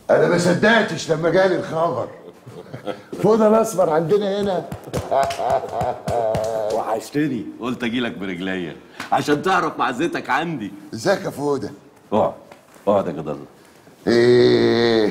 انا ما صدقتش لما جالي الخبر فوضى الاسمر عندنا هنا وحشتني قلت اجيلك برجليا عشان تعرف معزتك عندي ازيك يا فوضى اقعد اقعد يا جد الله ايه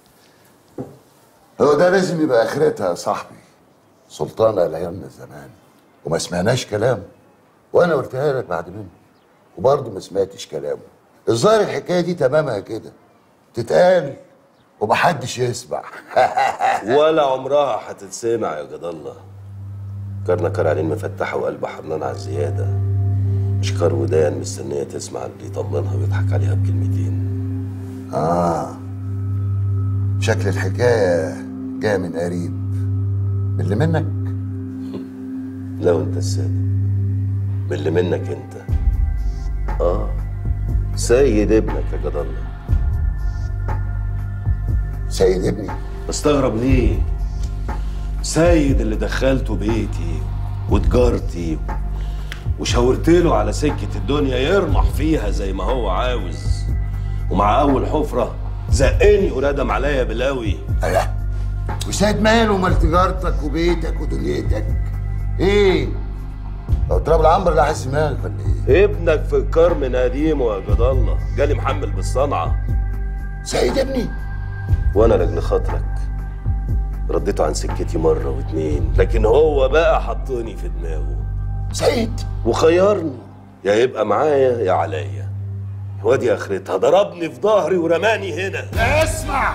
هو ده لازم يبقى اخرتها يا صاحبي سلطانة الايامنا زمان وما سمعناش كلام وانا قلتها لك بعد منه وبرضه ما سمعتش كلامه الظاهر الحكايه دي تمامها كده تتقال ومحدش يسمع ولا عمرها هتتسمع يا جد الله كارنا كار عينين مفتحه وقلب حرنان على الزياده مش كار ودان مستنيه تسمع اللي يطمنها ويضحك عليها بكلمتين اه شكل الحكايه جايه من قريب من اللي منك لو انت السادة من اللي منك انت اه سيد ابنك يا جد الله سيد ابني استغرب ليه سيد اللي دخلته بيتي وتجارتي وشاورت له على سكة الدنيا يرمح فيها زي ما هو عاوز ومع أول حفرة زقني وردم عليا بلاوي الله وسيد ماله ومال تجارتك وبيتك ودنيتك ايه لو تراب العنبر لا حاسس دماغك ولا ايه ابنك في الكار من قديمه يا جد الله جالي محمل بالصنعة سيد ابني وانا لاجل خاطرك رديته عن سكتي مرة واتنين لكن هو بقى حطني في دماغه سيد وخيرني يا يبقى معايا يا عليا وادي اخرتها ضربني في ظهري ورماني هنا اسمع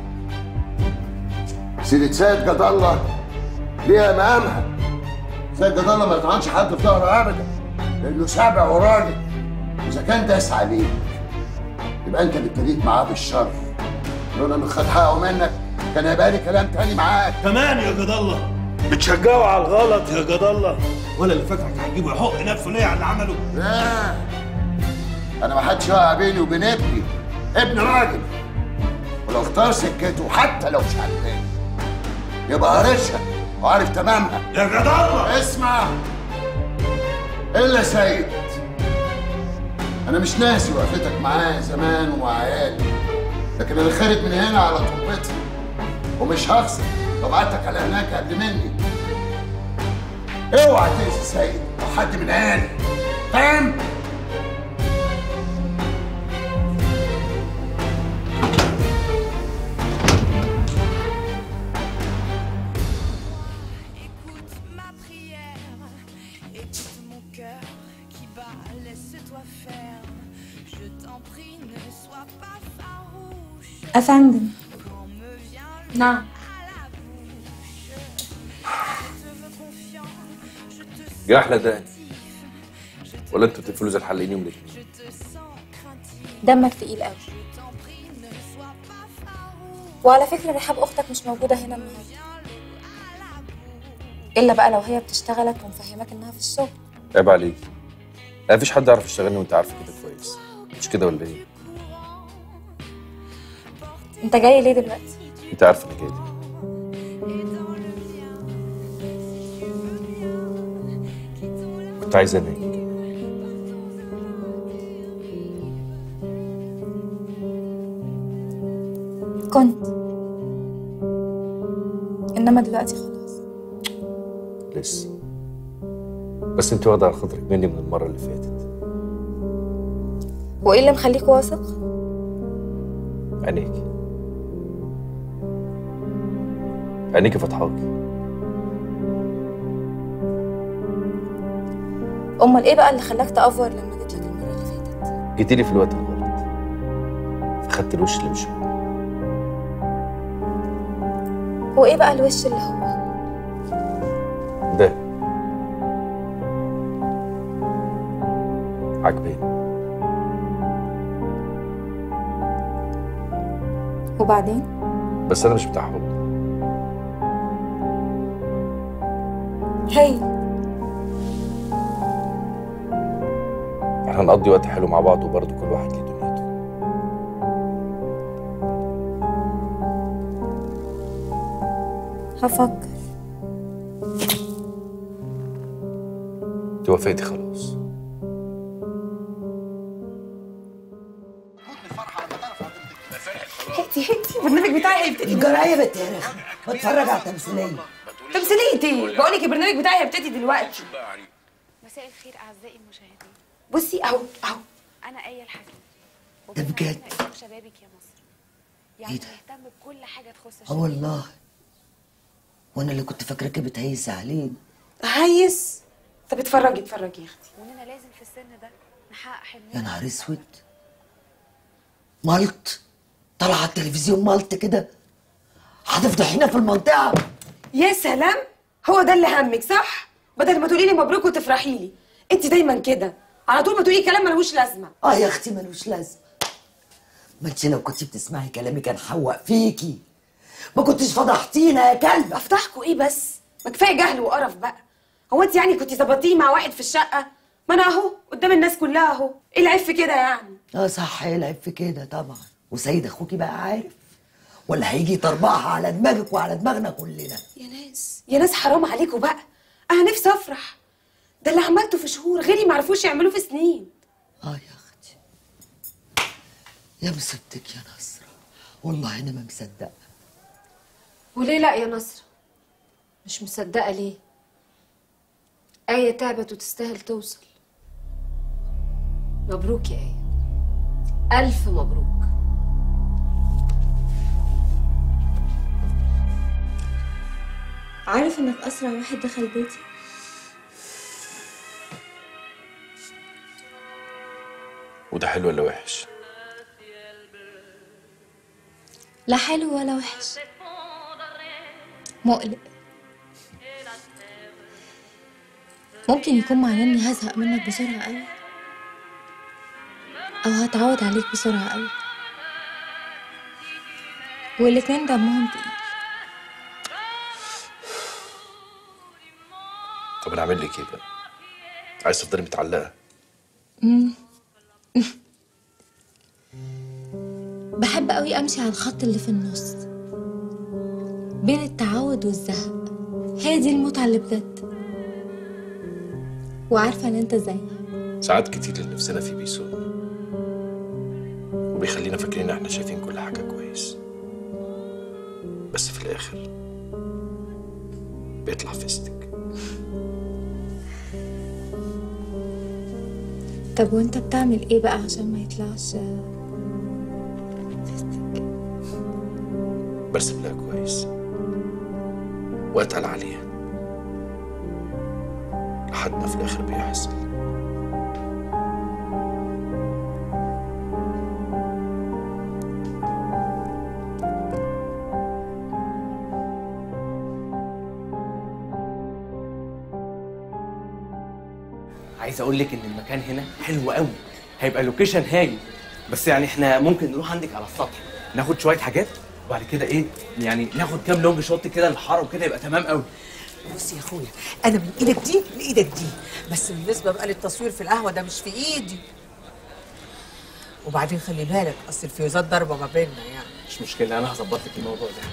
سيدة سيد جد الله ليها مقامها سيد جد الله ما يطعنش حد في ظهره ابدا لانه سابع وراجل اذا كان داس عليك يبقى انت اللي ابتديت معاه بالشر لولا انه خد حقه منك كان هيبقى لي كلام تاني معاك كمان يا جد الله بتشجعه على الغلط يا جد الله ولا اللي فاكرك هتجيبه يحق نفسه ليه على اللي عمله لا انا ما حدش يقع بيني وبين ابني ابن راجل ولو اختار سكته حتى لو مش عجباني يبقى قارشها وعارف تمامها يا جد الله اسمع الا سيد انا مش ناسي وقفتك معايا زمان ومع عيالي لكن انا خارج من هنا على تربتي ومش هخسر لو بعتك على هناك قبل مني اوعى تاذي سيد او حد من عيالي فاهم Écoute ma prière, écoute mon cœur qui bat, laisse-toi faire. Je t'en prie, ne sois pas farouche. أفندم Quand me vient نعم à la bouche, je te veux confiant, je te sens يا احلى دقن craintif, je te, ولا انتوا بتقفلوا زي الحلاقين يوم الاثنين je te sens craintif. دمك تقيل قوي Je t'en prie, ne sois pas farouche. وعلى فكرة رحاب أختك مش موجودة هنا النهاردة إلا بقى لو هي بتشتغلك ومفهمك إنها في الشغل عيب عليك لا مفيش حد يعرف يشتغلني وانت عارفه كده كويس مش كده ولا ايه أنت جاي ليه دلوقتي؟ انت عارف انك جاي ليه. كنت عايز انام كنت إنما دلوقتي خلاص لسه بس انت واخده على خاطرك مني من المره اللي فاتت وإيه اللي مخليك واثق؟ عينيكي عينيكي فتحاكي أمال إيه بقى اللي خلاك تأفور لما جيت لك المرة اللي فاتت؟ جيتيلي في الوقت الغلط فخدت الوش اللي مش هو هو إيه بقى الوش اللي هو؟ ده عجباني وبعدين؟ بس انا مش بتاع حب هاي احنا هنقضي وقت حلو مع بعض وبرضه كل واحد ليه دنيته هفكر انت وافقتي خلاص هدي هدي البرنامج بتاعي هيبتدي الجرايه بتاريخ بتفرج على تمثيليه تمثيليه ايه بقول لك البرنامج بتاعي هيبتدي دلوقتي مساء الخير اعزائي المشاهدين بصي اهو اهو انا ايه الحكيم ده بجد؟ وبرنامجنا اسمه شبابك يا مصر يعني إيه ده؟ نهتم بكل حاجه تخص اه الشباب والله وانا اللي كنت فاكراكي بتهيس علينا هيس طب اتفرجي اتفرجي يا اختي واننا لازم في السن ده نحقق حلمنا يا نهار اسود مالت طلع على التلفزيون مالت كده هتفضحينا في المنطقه يا سلام هو ده اللي همك صح بدل ما تقولي لي مبروك وتفرحي لي انت دايما كده على طول ما تقولي كلام ملوش لازمه اه يا اختي ملوش لازمه ما انت لو كنتي بتسمعي كلامي كان حوق فيكي ما كنتش فضحتينا يا كلب افتحكوا ايه بس ما كفايه جهل وقرف بقى هو انت يعني كنت ظبطيه مع واحد في الشقه ما انا اهو قدام الناس كلها اهو ايه العيب في كده يعني اه صح يلعب في كده طبعا وسيد اخوكي بقى عارف ولا هيجي يطربعها على دماغك وعلى دماغنا كلنا يا ناس يا ناس حرام عليكم بقى انا نفسي افرح ده اللي عملته في شهور غيري ما عرفوش يعملوه في سنين اه يا اختي يا مصيبتك يا نصرة والله انا ما مصدقه وليه لا يا نصر مش مصدقة ليه آية تعبت وتستاهل توصل مبروك يا آية ألف مبروك عارف انك اسرع واحد دخل بيتي وده حلو ولا وحش لا حلو ولا وحش مقلق ممكن يكون معناه اني هزهق منك بسرعة قوي او هتعود عليك بسرعة قوي والاتنين دمهم تقيل طب انا اعمل لك ايه بقى عايز تفضلي متعلقه بحب قوي امشي على الخط اللي في النص بين التعود والزهق هي دي المتعة اللي بجد وعارفة ان انت زيي ساعات كتير اللي نفسنا فيه بيسوق وبيخلينا فاكرين احنا شايفين كل حاجه كويس بس في الاخر بيطلع فيستك طب وانت بتعمل ايه بقى عشان ما يطلعش برسم لها كويس واتقل عليها لحد ما في الاخر بيحصل عايز اقول لك ان المكان هنا حلو قوي هيبقى لوكيشن هايل بس يعني احنا ممكن نروح عندك على السطح ناخد شويه حاجات وبعد كده ايه يعني ناخد كام لونج شوت كده للحاره وكده يبقى تمام قوي بص يا اخويا انا من ايدك دي لايدك دي بس بالنسبه بقى للتصوير في القهوه ده مش في ايدي وبعدين خلي بالك اصل الفيوزات ضاربه ما بيننا يعني مش مشكله انا هظبط لك الموضوع ده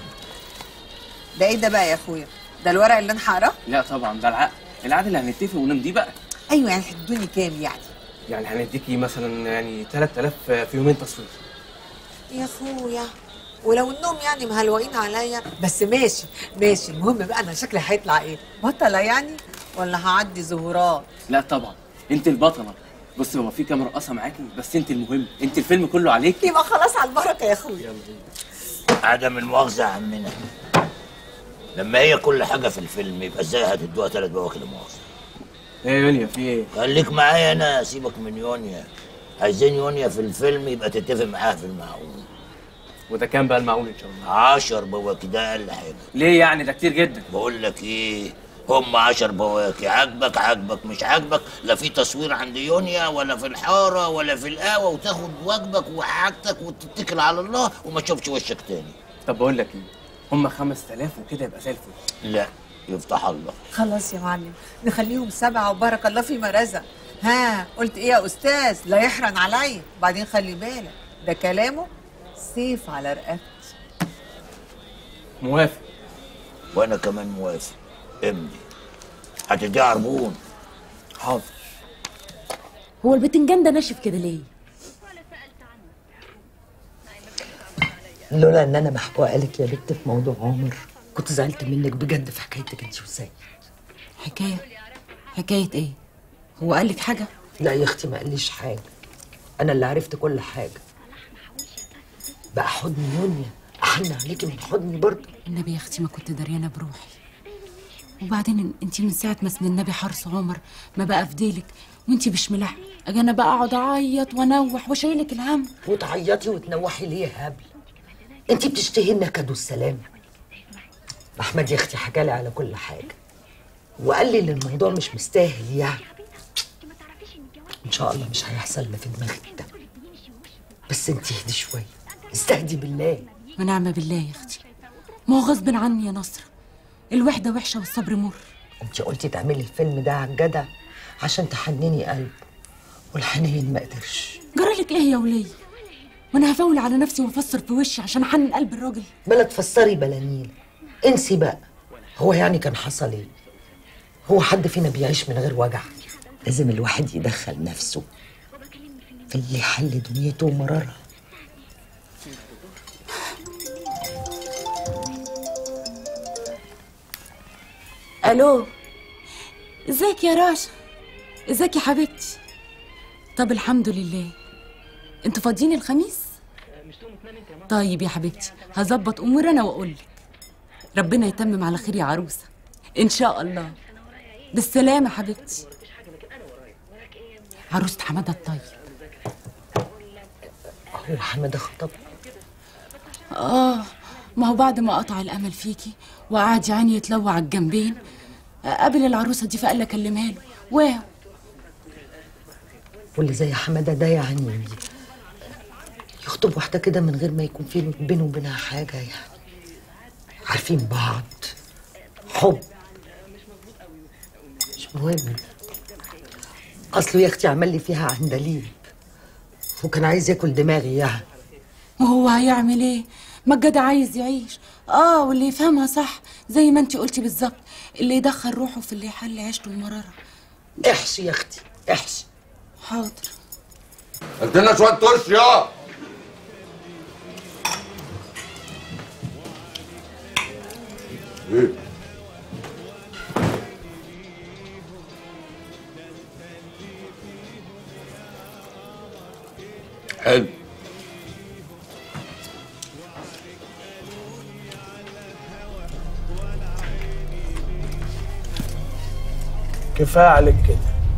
ده ايه ده بقى يا اخويا ده الورق اللي انا هقراه لا طبعا ده العقد العقد اللي هنتفق ونمضيه بقى ايوه يعني هتدوني كام يعني يعني هنديكي مثلا يعني 3000 في يومين تصوير يا اخويا ولو انهم يعني مهلوقين عليا بس ماشي ماشي المهم بقى انا شكلي هيطلع ايه بطله يعني ولا هعدي ظهورات لا طبعا انت البطله بص هو في كام رقاصه معاكي بس انت المهم انت الفيلم كله عليك يبقى خلاص على البركه يا اخويا عدم المؤاخذة يا عمنا لما هي كل حاجة في الفيلم يبقى ازاي هتدوها ثلاث بواكي مؤاخذة ايه يا يونيا في ايه خليك معايا انا سيبك من يونيا عايزين يونيا في الفيلم يبقى تتفق معاها في المعون وده كام بقى المعون ان شاء الله عشر بواكي ده اقل حاجة ليه يعني ده كتير جدا بقول لك ايه هم عشر بواكي عاجبك عاجبك مش عاجبك لا في تصوير عند يونيا ولا في الحارة ولا في القهوة وتاخد واجبك وحاجتك وتتكل على الله وما تشوفش وشك تاني طب بقول لك ايه هم 5000 وكده يبقى زي الفل لا يفتح الله خلاص يا معلم نخليهم سبعه وبارك الله فيما رزق ها قلت ايه يا استاذ لا يحرن عليا بعدين خلي بالك ده كلامه سيف على رقبتي موافق وانا كمان موافق امضي هتدي عربون حاضر هو البتنجان ده ناشف كده ليه؟ لولا ان انا محبوقه لك يا بنت في موضوع عمر كنت زعلت منك بجد في حكايتك انت وسيد حكايه حكايه ايه هو قال لك حاجه لا يا اختي ما قاليش حاجه انا اللي عرفت كل حاجه بقى حضن يونيا احن عليكي من حضني برضه النبي يا اختي ما كنت دريانه بروحي وبعدين انت من ساعه ما سن النبي حرص عمر ما بقى في ديلك وانت مش ملاحقه اجي انا بقى اقعد اعيط وانوح واشيلك الهم وتعيطي وتنوحي ليه يا هبل انت بتشتهي النكد والسلام احمد يا اختي حكالي على كل حاجه وقال لي ان الموضوع مش مستاهل يعني ان شاء الله مش هيحصل اللي في دماغك ده بس انت اهدي شويه استهدي بالله ونعم بالله يا اختي ما هو غصب عني يا نصر الوحده وحشه والصبر مر انت قلتي تعملي الفيلم ده على الجدع عشان تحنني قلبه والحنين ما قدرش جرالك ايه يا وليه وانا هفول على نفسي وافسر في وشي عشان احنن قلب الراجل بلا تفسري بلا نيل انسي بقى هو يعني كان حصل ايه هو حد فينا بيعيش من غير وجع لازم الواحد يدخل نفسه في اللي يحل دنيته ومرارها الو ازيك يا راشا ازيك يا حبيبتي طب الحمد لله انتوا فاضيين الخميس طيب يا حبيبتي هظبط امور انا واقول لك ربنا يتمم على خير يا عروسه ان شاء الله بالسلامه حبيبتي عروسه حماده الطيب هو حماده خطب اه ما هو بعد ما قطع الامل فيكي وقعد يا عيني يتلوع على الجنبين قابل العروسه دي فقال لي اكلمها له واو واللي زي حماده ده يعني يخطب واحده كده من غير ما يكون في بينه وبينها حاجه يعني عارفين بعض حب مش مهم اصله يا اختي عمل لي فيها عندليب وكان عايز ياكل دماغي يعني وهو هيعمل ايه ما الجدع عايز يعيش اه واللي يفهمها صح زي ما انت قلتي بالظبط اللي يدخل روحه في اللي يحل عيشته ومرارها احشي يا اختي احشي حاضر ادينا شويه طرش يا ايه حلو كفايه عليك كده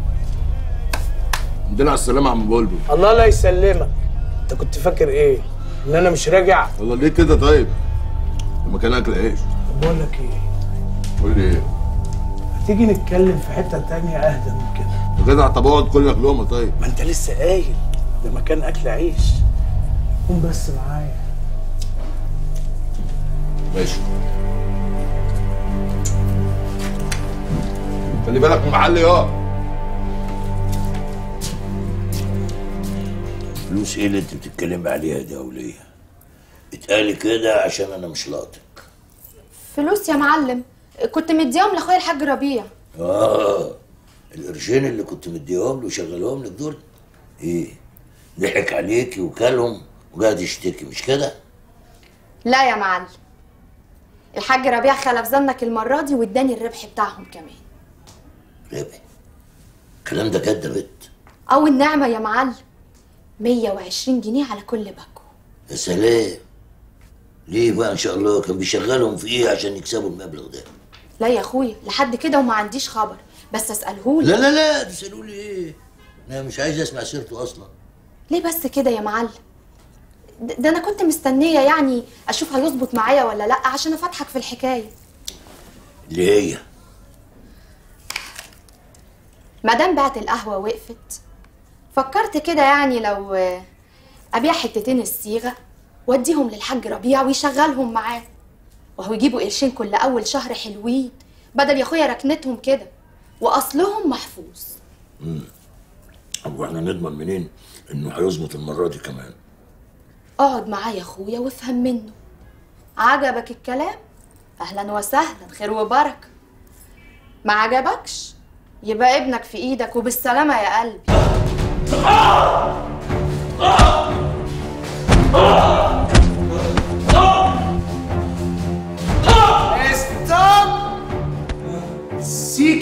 عندنا على السلامه يا عم بولبول الله لا يسلمك انت كنت فاكر ايه ان انا مش راجع والله ليه كده طيب لما كان اكل عيش طب بقول لك ايه قول لي ايه تيجي نتكلم في حته تانية اهدى من كده يا جدع طب اقعد كل لك لقمه طيب ما انت لسه قايل ده مكان اكل عيش قوم بس معايا ماشي خلي بالك من محل يا فلوس ايه اللي انت بتتكلمي عليها دي يا وليه؟ اتقالي كده عشان انا مش لاقطك فلوس يا معلم كنت مديهم لاخويا الحاج ربيع اه القرشين اللي كنت مديهم له وشغلهم لك دول ايه؟ ضحك عليكي وكلهم وقاعد يشتكي مش كده؟ لا يا معلم الحاج ربيع خلف ظنك المره دي واداني الربح بتاعهم كمان ربح الكلام ده جد يا بت او النعمه يا معلم 120 جنيه على كل باكو يا سلام ليه بقى ان شاء الله كان بيشغلهم في ايه عشان يكسبوا المبلغ ده؟ لا يا اخويا لحد كده وما عنديش خبر بس اسالهولي لا لا لا تسألوا لي ايه؟ انا مش عايز اسمع سيرته اصلا ليه بس كده يا معلم ده ده انا كنت مستنيه يعني اشوف هيظبط معايا ولا لا عشان افتحك في الحكايه اللي هي مادام بعت القهوه وقفت فكرت كده يعني لو آه، ابيع حتتين الصيغه واديهم للحاج ربيع ويشغلهم معاه وهو يجيبوا قرشين كل اول شهر حلوين بدل يا اخويا ركنتهم كده واصلهم محفوظ طب واحنا نضمن منين انه هيظبط المره دي كمان؟ اقعد معاه يا اخويا وافهم منه عجبك الكلام اهلا وسهلا خير وبركه ما عجبكش يبقى ابنك في ايدك وبالسلامه يا قلبي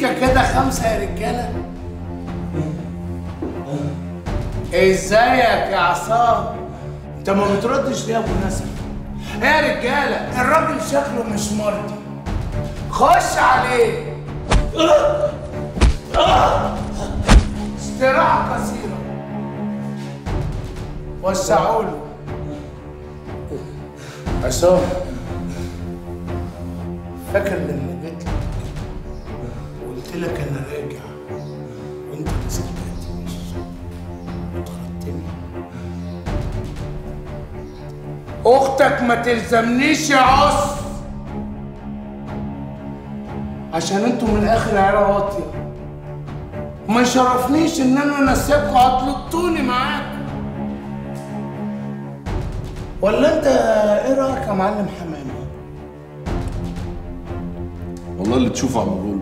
سيكا كده خمسة يا رجالة ازيك يا عصام انت ما بتردش ليه يا ابو نسر ايه يا رجالة الراجل شكله مش مرضي خش عليه استراحة قصيرة وسعوا له عصام فاكر لما جيت لك وقلت لك انا راجع وانت ما صدقتنيش وطردتني اختك ما تلزمنيش يا عص عشان انتوا من الاخر عيله واطيه ما يشرفنيش ان انا انسبكوا هتلطوني معاكم ولا انت ايه رايك يا معلم حمامه والله اللي تشوفه عم بقول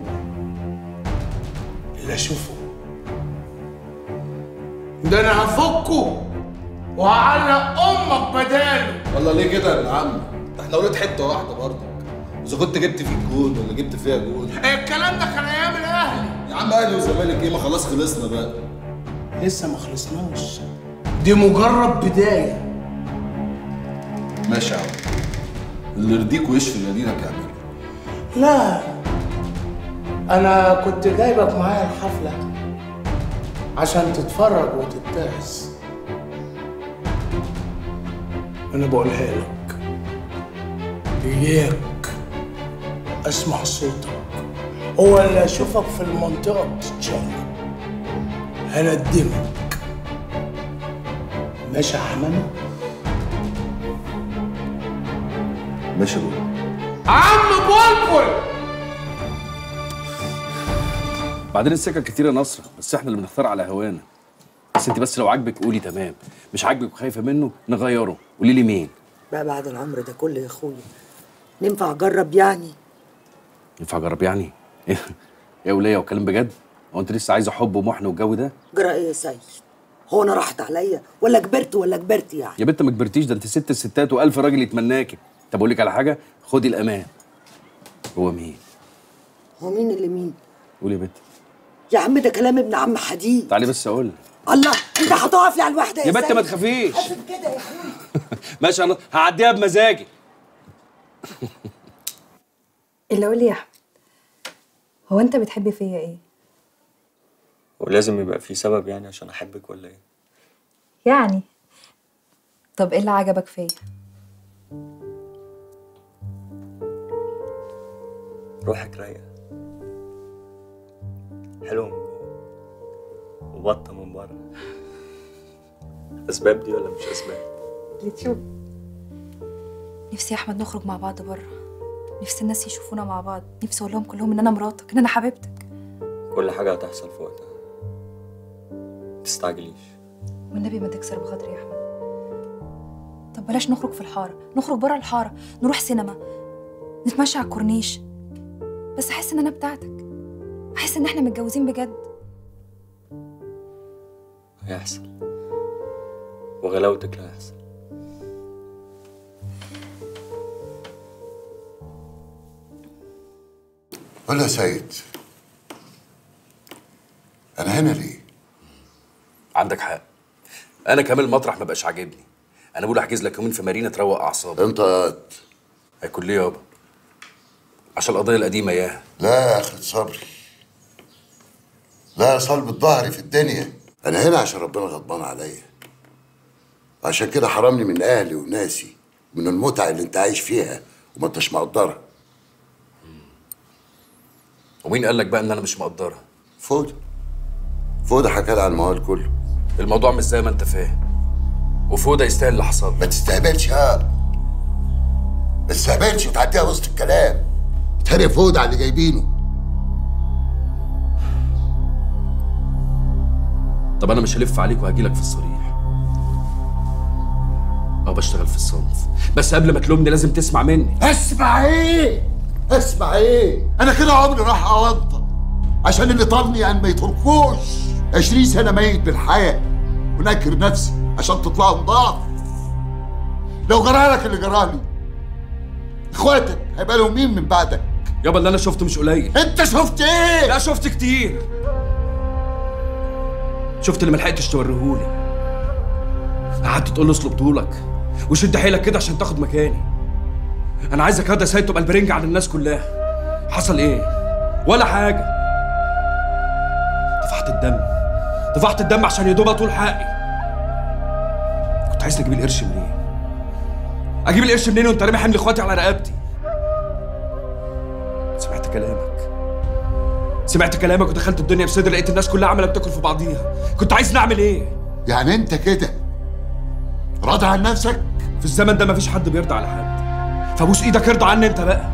اللي اشوفه ده انا هفكه وهعلق امك بداله والله ليه كده يا ابن عم ده احنا ولاد حته واحده برضك اذا كنت جبت فيك جول ولا جبت فيها جول الكلام ده كان ايام الاهلي يا عم اهلي وزمالك ايه ما خلاص خلصنا بقى لسه ما خلصناش دي مجرد بدايه ماشي يا عم اللي يرضيك ويشفي اللي يدينك اعمله لا انا كنت جايبك معايا الحفله عشان تتفرج وتتعظ انا بقولها لك اياك اسمع صوتك هو اللي اشوفك في المنطقه بتتشنج هندمك ماشي يا حمامه ماشي يا بابا عم بلبل بعدين السكك كتير يا نصر بس احنا اللي بنختار على هوانا بس انت بس لو عاجبك قولي تمام مش عاجبك وخايفه منه نغيره قولي لي مين بقى بعد العمر ده كله يا اخويا ننفع اجرب يعني ينفع اجرب يعني ايه يا وليه وكلام بجد هو انت لسه عايزه حب ومحن والجو ده جرى ايه يا سيد هو انا راحت عليا ولا كبرت ولا كبرت يعني يا بنت ما كبرتيش ده انت ست الستات والف راجل يتمناكي طب اقول لك على حاجه خدي الامان هو مين هو مين اللي مين قولي يا بنت يا عم ده كلام ابن عم حديد تعالي بس اقول لك الله انت هتقف لي على الواحده يا بنت سيد. ما تخافيش حاسب كده يا اخويا ماشي انا هعديها بمزاجي اللي قول لي يا احمد هو انت بتحبي فيا ايه ولازم يبقى في سبب يعني عشان احبك ولا ايه يعني طب ايه اللي عجبك فيا روحك رايقه حلوه من جوه وبطه من بره اسباب دي ولا مش اسباب اللي تشوف نفسي يا احمد نخرج مع بعض بره نفسي الناس يشوفونا مع بعض نفسي اقول لهم كلهم ان انا مراتك ان انا حبيبتك كل حاجه هتحصل في وقتها متستعجليش والنبي ما تكسر بخاطري يا احمد طب بلاش نخرج في الحاره نخرج بره الحاره نروح سينما نتمشى على الكورنيش بس احس ان انا بتاعتك احس ان احنا متجوزين بجد هيحصل وغلاوتك لا هيحصل قول يا سيد انا هنا ليه؟ عندك حق انا كمان المطرح ما بقاش عاجبني انا بقول احجز لك يومين في مارينا تروق اعصابك انت هيكون ليه يابا عشان القضيه القديمه ياها لا يا اخي صبري لا صلب الظهر في الدنيا انا هنا عشان ربنا غضبان عليا عشان كده حرمني من اهلي وناسي من المتعه اللي انت عايش فيها وما انتش مقدرها ومين قال لك بقى ان انا مش مقدرها فوده فوده حكى لي على الموال كله الموضوع مش زي ما انت فاهم وفوده يستاهل اللي حصل ما تستهبلش ها ما تستهبلش وتعديها وسط الكلام تاني فوده على اللي جايبينه طب انا مش هلف عليك وهجيلك في الصريح اه بشتغل في الصنف بس قبل ما تلومني لازم تسمع مني اسمع ايه اسمع ايه انا كده عمري راح اوضى عشان اللي طالني ان ما يتركوش 20 سنه ميت بالحياه ونكر نفسي عشان تطلعوا نضاف لو جرالك اللي جرالي اخواتك هيبقى لهم مين من بعدك يابا اللي انا شفته مش قليل انت شفت ايه لا شفت كتير شفت اللي ملحقتش توريهولي قعدت تقول له اصلب طولك وشد حيلك كده عشان تاخد مكاني انا عايزك هذا سيد تبقى البرنج على الناس كلها حصل ايه ولا حاجه طفحت الدم طفحت الدم عشان يدوب طول حقي كنت عايز اجيب القرش منين اجيب القرش منين وانت رامي حمل اخواتي على رقبتي سمعت كلامك سمعت كلامك ودخلت الدنيا بصدر لقيت الناس كلها عماله بتاكل في بعضيها كنت عايز نعمل ايه يعني انت كده راضي عن نفسك في الزمن ده مفيش حد بيرضى على حد فبوس ايدك ارضى عني انت بقى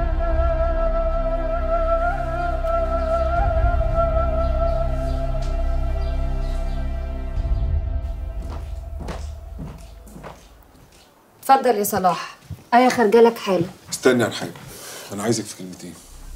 اتفضل يا صلاح ايه خارجه لك حالا استني يا رحاب انا عايزك في كلمتين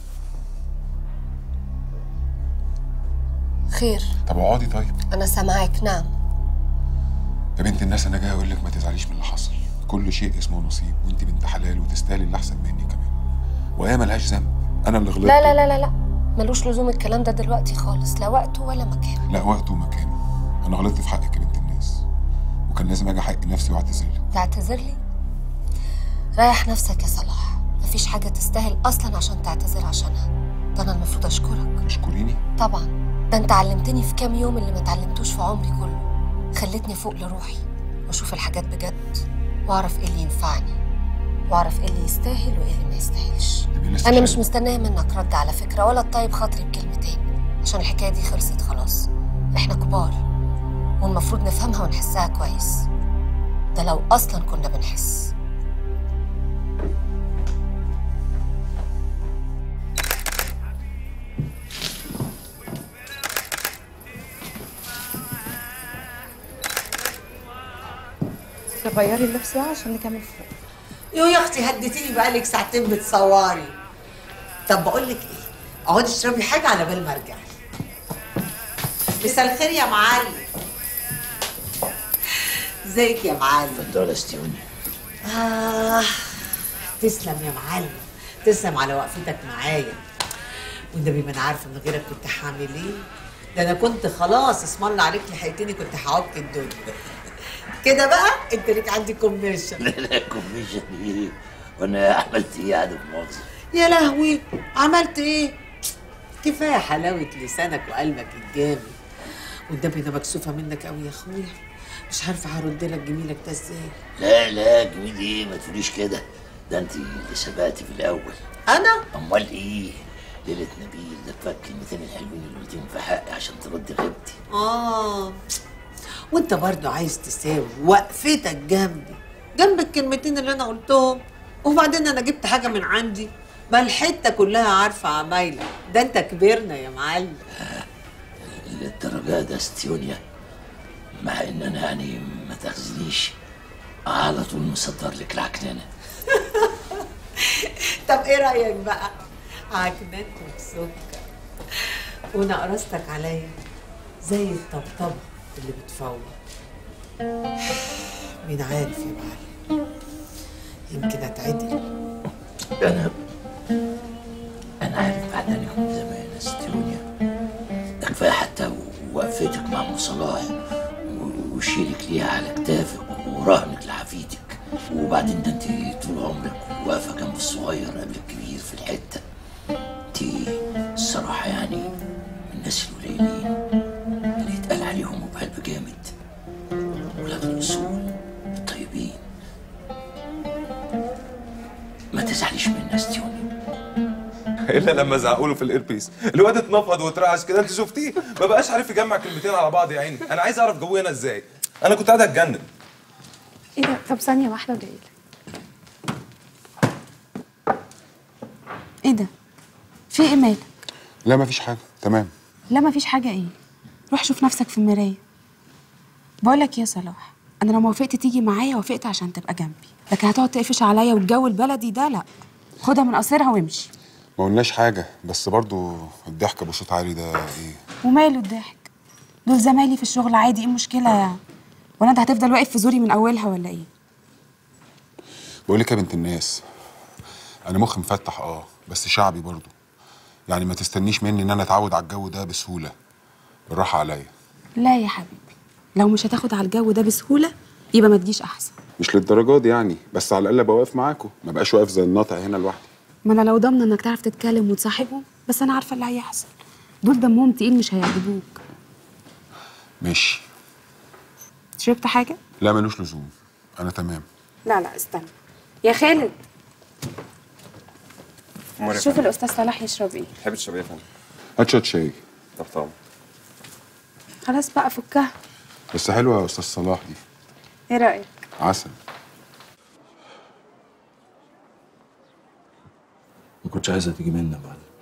خير طب اقعدي طيب انا سامعاك نعم يا بنت الناس انا جاي اقول لك ما تزعليش من اللي حصل كل شيء اسمه نصيب وانت بنت حلال وتستاهلي اللي احسن مني كمان وهي ملهاش ذنب انا اللي غلطت لا لا لا لا لا ملوش لزوم الكلام ده دلوقتي خالص لا وقته ولا مكان لا وقته ومكانه انا غلطت في حقك يا بنت الناس وكان لازم اجي احق نفسي واعتذر لك تعتذر لي ريح نفسك يا صلاح مفيش حاجه تستاهل اصلا عشان تعتذر عشانها ده انا المفروض اشكرك اشكريني طبعا ده انت علمتني في كام يوم اللي ما اتعلمتوش في عمري كله خلتني فوق لروحي واشوف الحاجات بجد واعرف ايه اللي ينفعني واعرف ايه اللي يستاهل وايه اللي ما يستاهلش انا مش مستنيه منك رد على فكره ولا تطيب خاطري بكلمتين عشان الحكايه دي خلصت خلاص احنا كبار والمفروض نفهمها ونحسها كويس ده لو اصلا كنا بنحس غيري اللبس بقى عشان نكمل فوق يو يا اختي هديتيني بقالك ساعتين بتصوري طب بقول لك ايه اقعدي اشربي حاجه على بال ما ارجع مساء الخير يا معلم ازيك يا معلم اتفضل استيوني آه تسلم يا معلم تسلم على وقفتك معايا والنبي ما انا عارفه من غيرك كنت هعمل ايه ده انا كنت خلاص اسم الله عليك لحقتني كنت هعك الدنيا كده بقى انت ليك عندي كوميشن لا لا كوميشن ايه وانا عملت ايه يعني بمؤاخذه يا لهوي عملت ايه كفايه حلاوه لسانك وقلبك الجامد والنبي انا مكسوفه منك قوي يا اخويا مش عارفه هرد لك جميلك ده ازاي لا لا جميل ايه ما تقوليش كده ده انت اللي سبقتي في الاول انا امال ايه ليله نبيل ده فك الكلمتين الحلوين اللي قلتيهم في حقي عشان تردي غيبتي اه وانت برضو عايز تساوي وقفتك جنبي جنب الكلمتين اللي انا قلتهم وبعدين انا جبت حاجه من عندي ما الحته كلها عارفه عمايلك ده انت كبرنا يا معلم للدرجه ده استيونيا مع ان انا يعني ما تاخذنيش على طول مصدر لك العكنانه طب ايه رايك بقى عجنات وسكر ونقرستك عليا زي الطبطبه اللي بتفوق مين عارف يا معلم يمكن اتعدل انا انا عارف بعدانك من زمان يا استيونيا ده كفايه حتى وقفتك مع ام صلاح و- وشيلك ليها على كتافك ورهنك لحفيدك وبعدين ده انت طول عمرك واقفه جنب الصغير قبل الكبير في الحته انت الصراحه يعني من الناس القليلين اللي يتقال عليهم وبقلب جامد ولاد الاصول الطيبين ما تزعليش من الناس تيوني الا لما زعقوا له في الايربيس الواد اتنفض واترعش كده انت شفتيه ما بقاش عارف يجمع كلمتين على بعض يا عيني انا عايز اعرف جوه هنا ازاي انا كنت قاعد اتجنن ايه ده طب ثانيه واحده وجاي ايه ده في ايه مالك لا مفيش حاجه تمام لا مفيش حاجه ايه روح شوف نفسك في المرايه بقول لك يا صلاح انا لما وافقت تيجي معايا وافقت عشان تبقى جنبي لكن هتقعد تقفش عليا والجو البلدي ده لا خدها من قصيرها وامشي ما قلناش حاجه بس برضو الضحك بصوت عالي ده ايه وماله الضحك دول زمايلي في الشغل عادي ايه المشكله يعني ولا انت هتفضل واقف في زوري من اولها ولا ايه بقول لك يا بنت الناس انا مخي مفتح اه بس شعبي برضه يعني ما تستنيش مني ان انا اتعود على الجو ده بسهوله بالراحه عليا لا يا حبيبي لو مش هتاخد على الجو ده بسهوله يبقى ما تجيش احسن مش للدرجه دي يعني بس على الاقل ابقى واقف معاكم ما بقاش واقف زي الناطع هنا لوحدي ما انا لو ضامنه انك تعرف تتكلم وتصاحبهم بس انا عارفه اللي هيحصل دول دمهم تقيل مش هيعجبوك ماشي شربت حاجه لا ملوش لزوم انا تمام لا لا استنى يا خالد أمال يا شوف فندم؟ الاستاذ صلاح يشرب ايه تحب تشرب ايه يا فندم؟ هات شوت شاي طب طبعا خلاص بقى فكها بس حلوه يا استاذ صلاح دي ايه رايك عسل ما كنتش عايزها تيجي منا يا معلم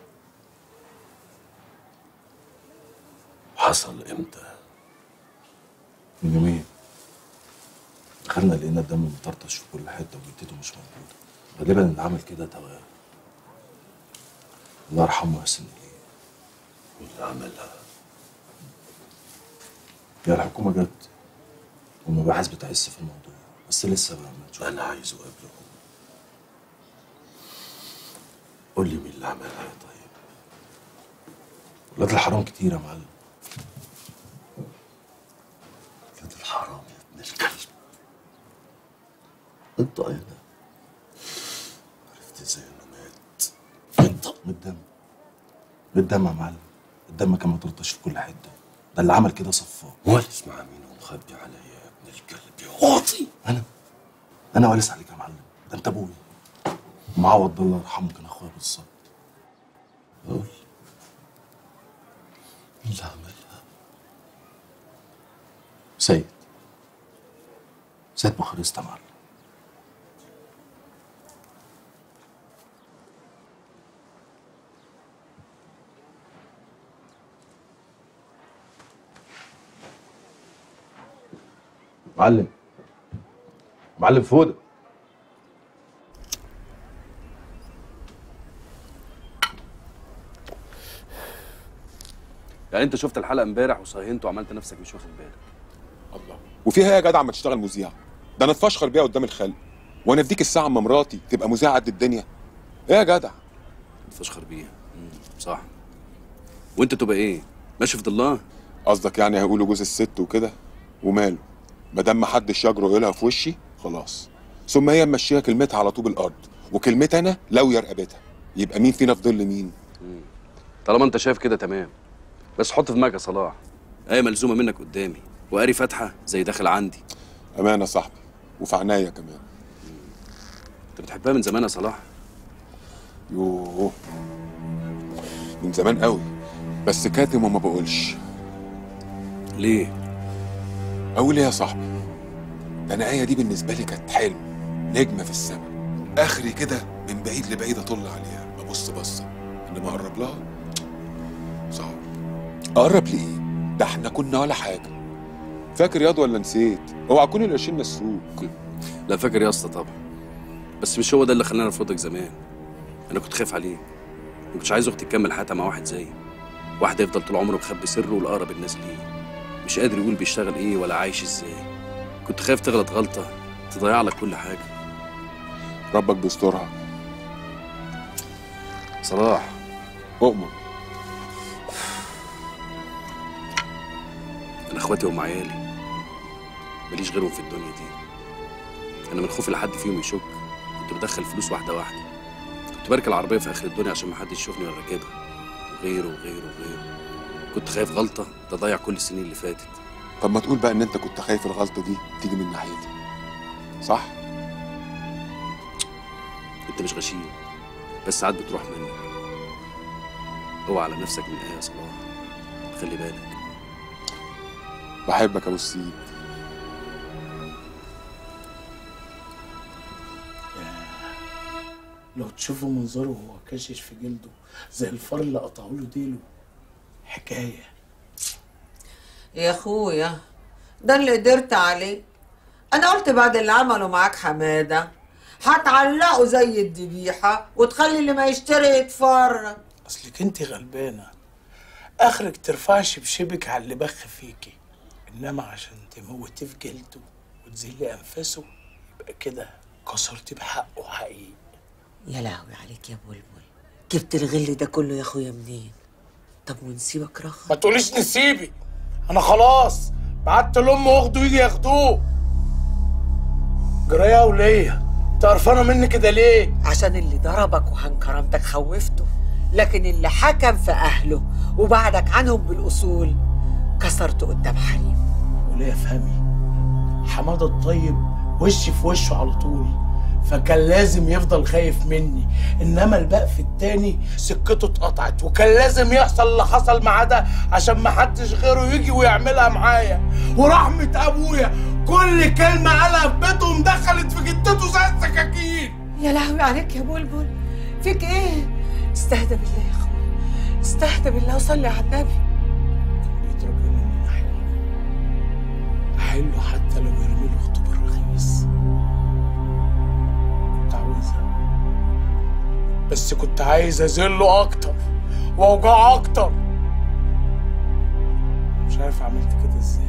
حصل امتى من يومين دخلنا لقينا الدم مطرطش في كل حته وجدته مش موجوده غالبا اللي عمل كده توام الله يرحمه يحسن اليه واللي عملها يا الحكومه جت والمباحث بتعس في الموضوع بس لسه ما عملتش انا عايزه قبله قول لي مين اللي عملها يا طيب ولاد الحرام كتير يا معلم ولاد الحرام يا ابن الكلب انت انا عرفت ازاي انه مات انت من الدم من الدم يا معلم الدم كان مطرطش في كل حته ده اللي عمل كده صفاه وارث مع مين ومخبي عليا يا ابن الكلب يا واطي انا انا وارث عليك يا معلم ده انت ابويا معوض الله يرحمه كان اخويا بالظبط قول مين اللي عملها سيد سيد بوخارست يا معلم معلم معلم فودة يعني انت شفت الحلقه امبارح وصهينت وعملت نفسك مش واخد بالك الله وفيها ايه يا جدع ما تشتغل مذيع ده انا اتفشخر بيها قدام الخلق وانا في ديك الساعه اما مراتي تبقى مذيعه قد الدنيا ايه يا جدع تفشخر بيها مم، صح وانت تبقى ايه ماشي في ضلها قصدك يعني هيقولوا جوز الست وكده وماله ما دام محدش يجرؤ يقولها في وشي خلاص ثم هي ممشيها كلمتها على طوب الارض وكلمتي انا لو رقبتها يبقى مين فينا في ظل مين طالما انت شايف كده تمام بس حط في دماغك يا صلاح ايه ملزومه منك قدامي وقاري فاتحه زي داخل عندي امانه يا صاحبي وفي عناية كمان انت بتحبها من زمان يا صلاح يوه من زمان قوي بس كاتم وما بقولش ليه اقول ايه يا صاحبي ده انا ايه دي بالنسبه لي كانت حلم نجمه في السماء اخري كده من بعيد لبعيد اطل عليها ابص بصه انما اقرب لها صعب اقرب ليه ده احنا كنا ولا حاجه فاكر ياض ولا نسيت اوعى تكون القرشين نسوك لا فاكر يا اسطى طبعا بس مش هو ده اللي خلاني ارفضك زمان انا كنت خايف عليه ما كنتش عايز اختي تكمل حياتها مع واحد زيي واحد يفضل طول عمره مخبي سره لاقرب الناس ليه مش قادر يقول بيشتغل ايه ولا عايش ازاي كنت خايف تغلط غلطه تضيع لك كل حاجه ربك بيسترها صلاح اؤمر انا اخواتي وام عيالي ماليش غيرهم في الدنيا دي انا من خوفي لحد فيهم يشك كنت بدخل فلوس واحده واحده كنت بركب العربيه في اخر الدنيا عشان ما حدش يشوفني وانا راكبها وغيره وغيره وغيره كنت خايف غلطه تضيع كل السنين اللي فاتت طب ما تقول بقى ان انت كنت خايف الغلطه دي تيجي من ناحيتي صح انت مش غشيم بس ساعات بتروح منك اوعى على نفسك من ايه يا صلاح خلي بالك بحبك يا ابو السيد لو تشوفوا منظره وهو كاشش في جلده زي الفار اللي قطعوا له ديله حكايه يا اخويا ده اللي قدرت عليه انا قلت بعد اللي عمله معاك حماده هتعلقه زي الذبيحه وتخلي اللي ما يشتري يتفرج اصلك انت غلبانه اخرك ترفعش بشبك على اللي بخ فيكي انما عشان تموتيه في جلده وتذلي انفاسه يبقى كده كسرتي بحقه حقيقي يا لهوي عليك يا بلبل جبت الغل ده كله يا اخويا منين طب ونسيبك رخ ما تقوليش نسيبي انا خلاص بعت لام واخده يجي ياخدوه جرايه وليا انت قرفانه مني كده ليه عشان اللي ضربك وعن كرامتك خوفته لكن اللي حكم في اهله وبعدك عنهم بالاصول كسرته قدام حريم وليه فهمي حماده الطيب وشي في وشه على طول فكان لازم يفضل خايف مني انما البقف التاني سكته اتقطعت وكان لازم يحصل اللي حصل معاه ده عشان ما حدش غيره يجي ويعملها معايا ورحمة ابويا كل كلمة قالها في بيتهم دخلت في جدته زي السكاكين يا لهوي عليك يا بلبل فيك ايه استهدى بالله يا اخويا استهدى بالله وصلي على النبي حلو حتى لو يرمي له اختبار رخيص كنت عاوزها بس كنت عايز اذله اكتر واوجعه اكتر مش عارف عملت كده ازاي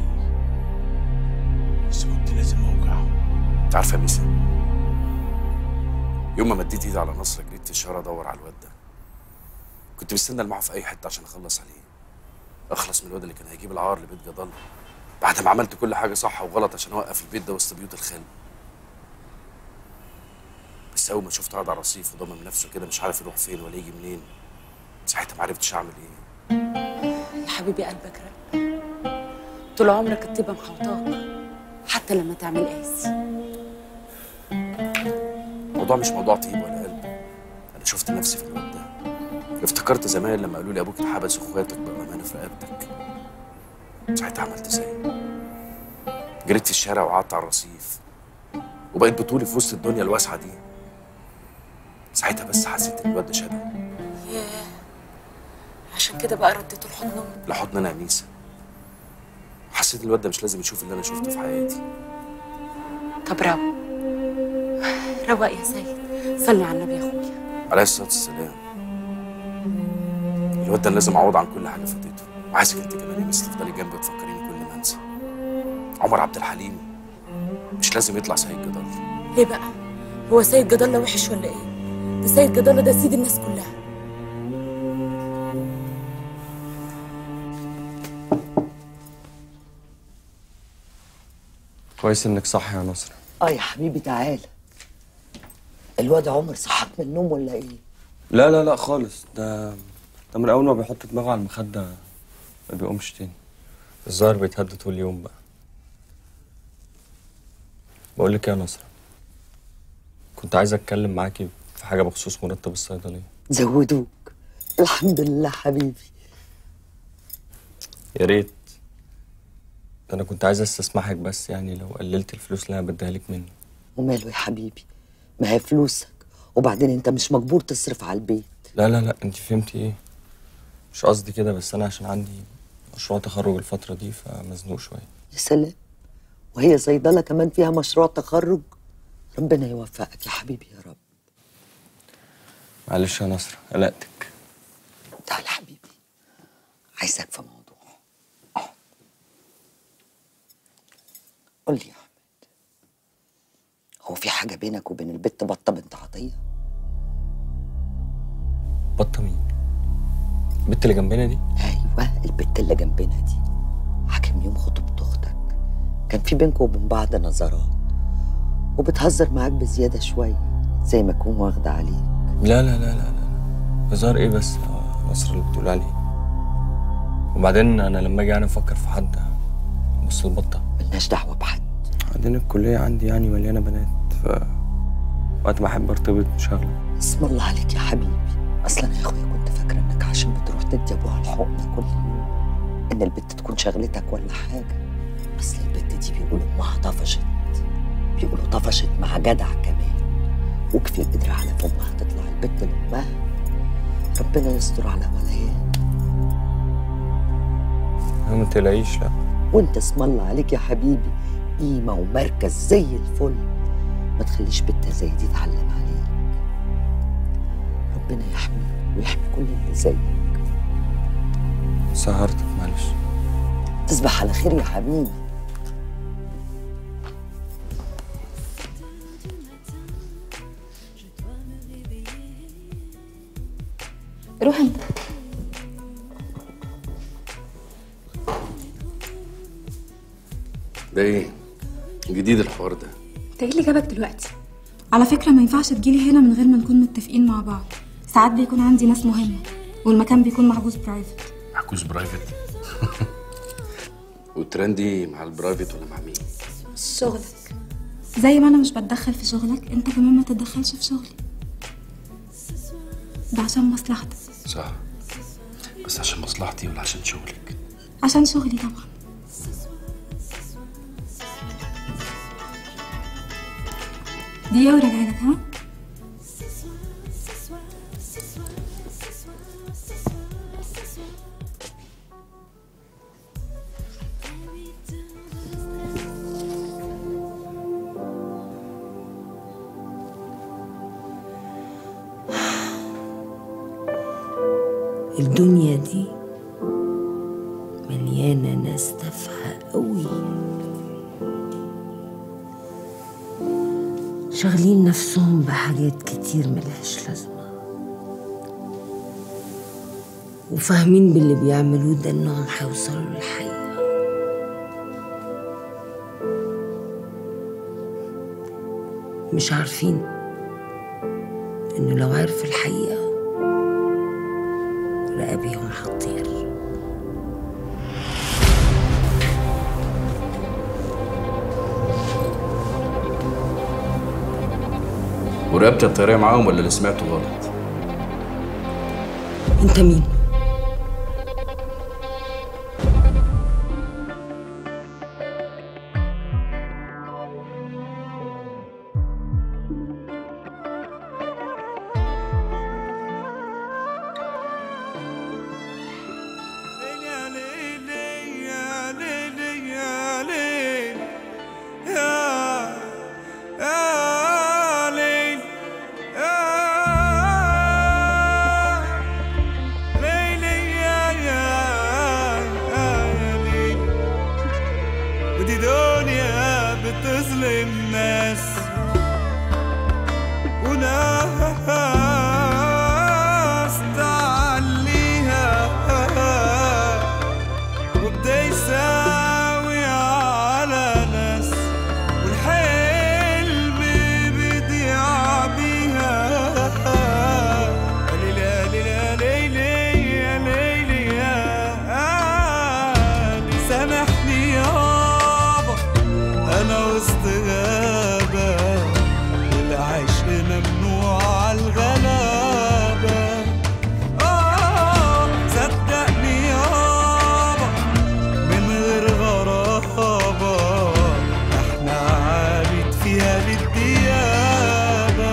بس كنت لازم اوجعه انت عارفه يا ميسا يوم ما مديت ايدي على نصر جريت في الشارع ادور على الواد ده كنت مستني المعه في اي حته عشان اخلص عليه اخلص من الواد اللي كان هيجيب العار لبيت جدال بعد ما عملت كل حاجه صح وغلط عشان اوقف البيت ده وسط بيوت الخال بس اول ما شفته قاعد على الرصيف وضمن نفسه كده مش عارف يروح فين ولا يجي منين ساعتها ما عرفتش اعمل ايه يا حبيبي قلبك رق طول عمرك الطيبة محوطاك حتى لما تعمل قاسي الموضوع مش موضوع طيب ولا قلب انا شفت نفسي في الواد ده افتكرت زمان لما قالوا لي ابوك اتحبس واخواتك بقوا امانه في رقبتك ساعتها عملت زيه جريت في الشارع وقعدت على الرصيف وبقيت بطولي في وسط الدنيا الواسعه دي ساعتها بس حسيت ان الواد ده شبهي ياه عشان كده بقى رديته لحضن امي لحضن انا يا ميسا حسيت ان الواد ده مش لازم يشوف اللي انا شفته في حياتي طب روق روق يا سيد صلي على النبي يا اخويا عليه الصلاه والسلام الواد ده لازم اعوض عن كل حاجه فاتته وعايزك انت كمان يا ميسا تفضلي جنبي وتفكريني كل ما انسى عمر عبد الحليم مش لازم يطلع سيد جدال ليه بقى هو سيد جدالة وحش ولا ايه ده سيد جدالة ده سيد الناس كلها كويس انك صح يا نصر اه يا حبيبي تعالى الواد عمر صحك من النوم ولا ايه لا لا لا خالص ده ده من اول ما بيحط دماغه على المخده ما بيقومش تاني الظاهر بيتهد طول اليوم بقى بقول لك إيه يا نصر كنت عايز اتكلم معاكي في حاجه بخصوص مرتب الصيدليه زودوك الحمد لله حبيبي يا ريت ده انا كنت عايز استسمحك بس يعني لو قللت الفلوس اللي انا بديها لك مني وماله يا حبيبي ما هي فلوسك وبعدين انت مش مجبور تصرف على البيت لا لا لا انت فهمتي ايه مش قصدي كده بس انا عشان عندي مشروع تخرج الفتره دي فمزنوق شويه يا سلام وهي صيدلة كمان فيها مشروع تخرج ربنا يوفقك يا حبيبي يا رب معلش يا نصر قلقتك تعال حبيبي عايزك في موضوع قول لي يا احمد هو في حاجة بينك وبين البت بطة بنت عطية بطه مين البت اللي جنبنا دي ايوه البت اللي جنبنا دي حاكم يوم خطوبة اختك كان في بينكم وبين بعض نظرات وبتهزر معاك بزيادة شوية زي ما تكون واخدة عليك لا لا لا لا لا هزار ايه بس يا نصر اللي بتقول عليه وبعدين انا لما اجي يعني افكر في حد بص البطه ملناش دعوه بحد بعدين الكليه عندي يعني مليانه بنات ف وقت ما احب ارتبط مش هغلب اسم الله عليك يا حبيبي اصلا يا اخويا كنت فاكره انك عشان بتروح تدي ابوها الحقنه كل يوم ان البت تكون شغلتك ولا حاجه اصل البت دي بيقولوا امها طفشت بيقولوا طفشت مع جدع كمان وكفي قدر على فمها تطلع البت لامها ربنا يستر على وليان ما تقلقيش لا وانت اسم الله عليك يا حبيبي قيمه ومركز زي الفل ما تخليش بنت زي دي تعلم عليك ربنا يحميك ويحمي كل اللي زيك سهرتك معلش تصبح على خير يا حبيبي روح انت ده ايه جديد الحوار ده انت ايه اللي جابك دلوقتي على فكرة ما ينفعش تجيلي هنا من غير ما نكون متفقين مع بعض ساعات بيكون عندي ناس مهمة والمكان بيكون محجوز برايفت محجوز برايفت والترندي مع البرايفت ولا مع مين شغلك زي ما انا مش بتدخل في شغلك انت كمان ما تتدخلش في شغلي ده عشان مصلحتك صح بس عشان مصلحتي ولا عشان شغلك عشان شغلي طبعا دقيقة وراجعلك ها الدنيا دي مليانة ناس تافهة قوي شاغلين نفسهم بحاجات كتير ملهاش لازمة وفاهمين باللي بيعملوه ده انهم هيوصلوا للحقيقة مش عارفين انه لو عرف الحقيقة رقابيهم هتطير ورقبت الطيارة معاهم ولا اللي سمعته غلط انت مين؟ ودي دنيا بتظلم ناس وناس تعليها وبدا يساوي على ناس والحلم بيضيع بيها ليلى ليلى ليلى يا ليلى يا آلي سامحني يابا انا وسط غابة العشق ممنوع عالغلابة آه صدقني يابا من غير غرابة احنا عابد فيها للديابة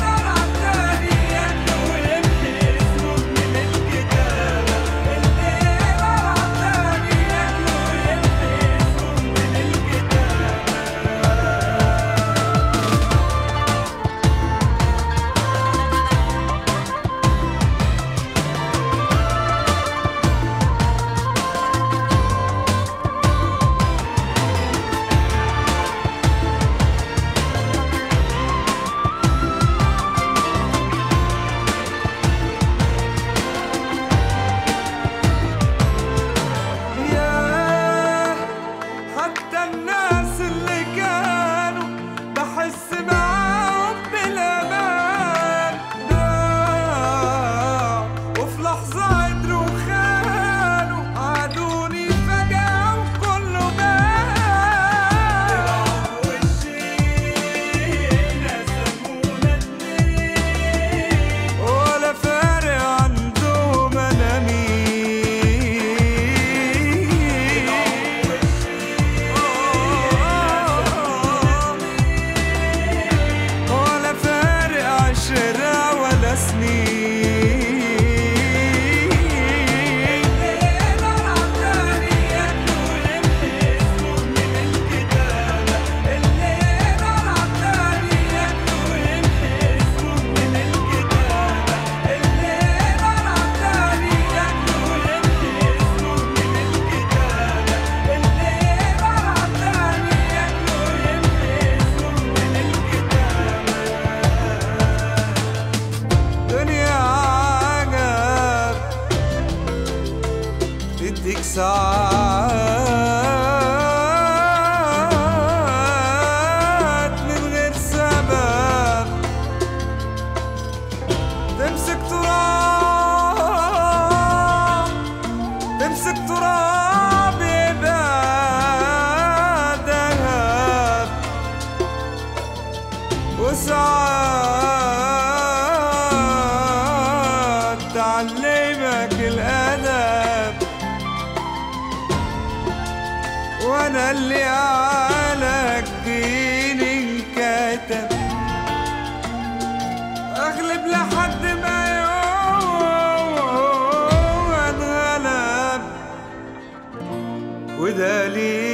اللي وساعات من غير سبب تمسك تراب تمسك تراب يبقى دهب وساعات تعلمك الأدب وانا اللي على الدين انكتب اغلب لحد ما يوم اتغلب وده ليه